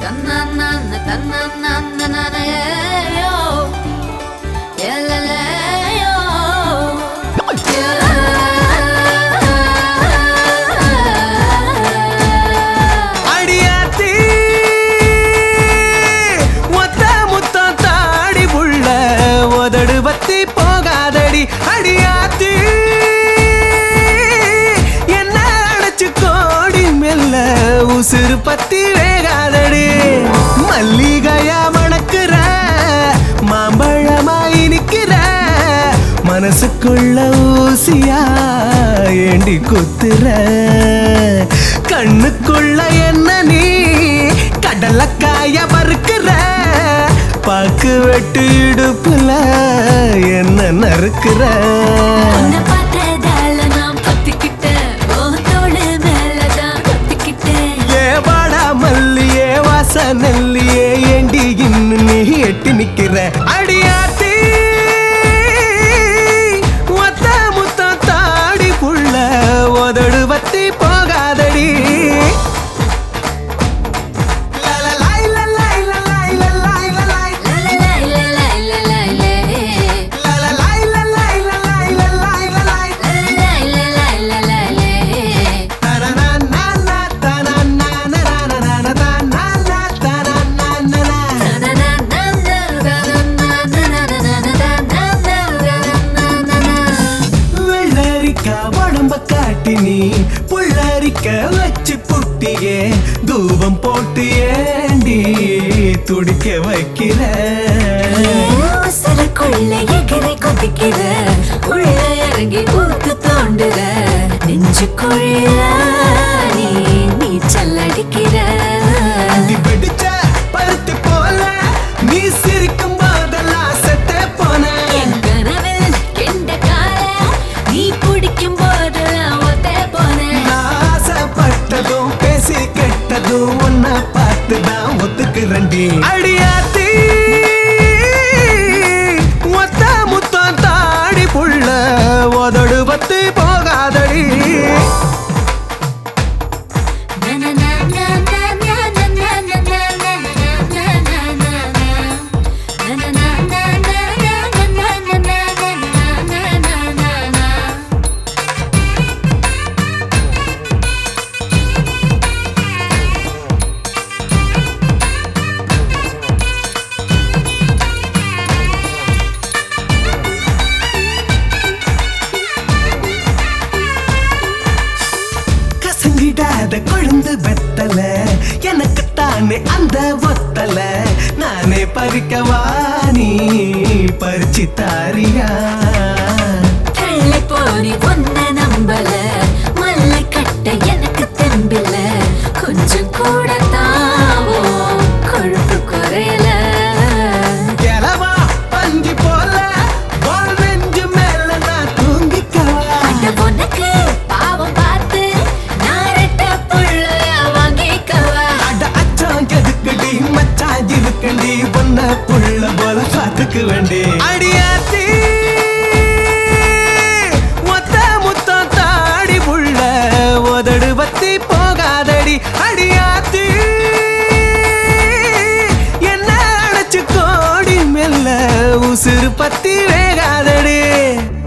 தன்னன்ன தன்னன்னன்னனனேயோ. எலலேயோ. அடியாத்தி ஒத்த முத்தம் தாடி புள்ள உதடு பத்தி போகாதடி அடியாத்தி என்ன அடைச்சு கோடி மெல்ல உசுறு பத்தி வேகாதடி மல்லிகையா மணக்குற மாம்பழமாய் நிக்கிற மனசுக்குள்ள ஊசியா ஏண்டி குத்துற கண்ணுக்குள்ள என்ன நீ கடலக்காய வறுக்கிற பாக்கு வெட்டு இடுப்புல என்ன நறுக்கிற உன்னை பார்த்ததால நான் பத்திக்கிட்டேன். உன் தோளு மேலதான் ஒத்திக்கிட்டேன். ஏ வாடா மல்லியே வாசனல்லியே ஏண்டி இன்னும் நீ எட்டி நிக்கிற அடியாத்தி ஒத்த முத்தம் தாடி புள்ள உதடு வத்தி போகாதடி லலலாய் லலாய் லலாய் லலாய் லலாய். லலலாய் லலலாய் லலாய் லலாய் லலாய் லலாய். லலலாய் தனனனன, தனனனனனனனன, தனனனனனனன. வெள்ளரிக்கா உடம்ப காட்டி நீ புள்ளரிக்க வச்சு புட்டியே தூபம் போட்டு ஏண்டி துடிக்க வைக்கிற உசரக்குள்ள எகிரை கொதிக்கிற உள்ள இறங்கி ஊத்து தோண்டுற நெஞ்சுக்குள்ள நீ நீச்சல் அடிக்கிற அடி பிடிச்ச பருத்தி போல நீ சிரிக்கும் போதெல்லாம் செத்தே போன என் கனவில் கெண்ட கால நீ பிடிக்கும் போதெல்லாம் ஒத்தே போனேன் நான் ஆசைப்பட்டதும் பேசி கெட்டதும் ஒன்ன பார்த்துதான் ஒத்துக்கிறண்டி அடியாத்தி ஒத்த முத்தம் தாடி புள்ள உதடு பத்தி போகாதடி கசங்கிடாத கொழுந்து வெத்தல எனக்கு தானே அந்த ஒத்தல நானே பறிக்கவா நீ பறிச்சு தாரியா தள்ளி போனி ஒன்ன நம்பல மல்லை கட்ட எனக்கு தெம்பில்ல கொஞ்சம் கூட தாவோ கொழுப்பு குறையல கிளவா பஞ்சி போல வாழ் நெஞ்சு மேல நான் தூங்கிக்கவா அட உனக்கு பாவம் பார்த்து நான் ரெட்ட புள்ளைய வாங்கிக்கவா அட அச்சான் எதுக்குடி மச்சான் இருக்கண்டி பொண்ண புள்ள போல பாத்துக்கு வேண்டி அடியாத்தி ஒத்த முத்தம் தாடி புள்ள உதடு பத்தி போகாதடி அடியாத்தி என்ன அடைச்சு கோடி மெல்ல உசுறு பத்தி வேகாதடி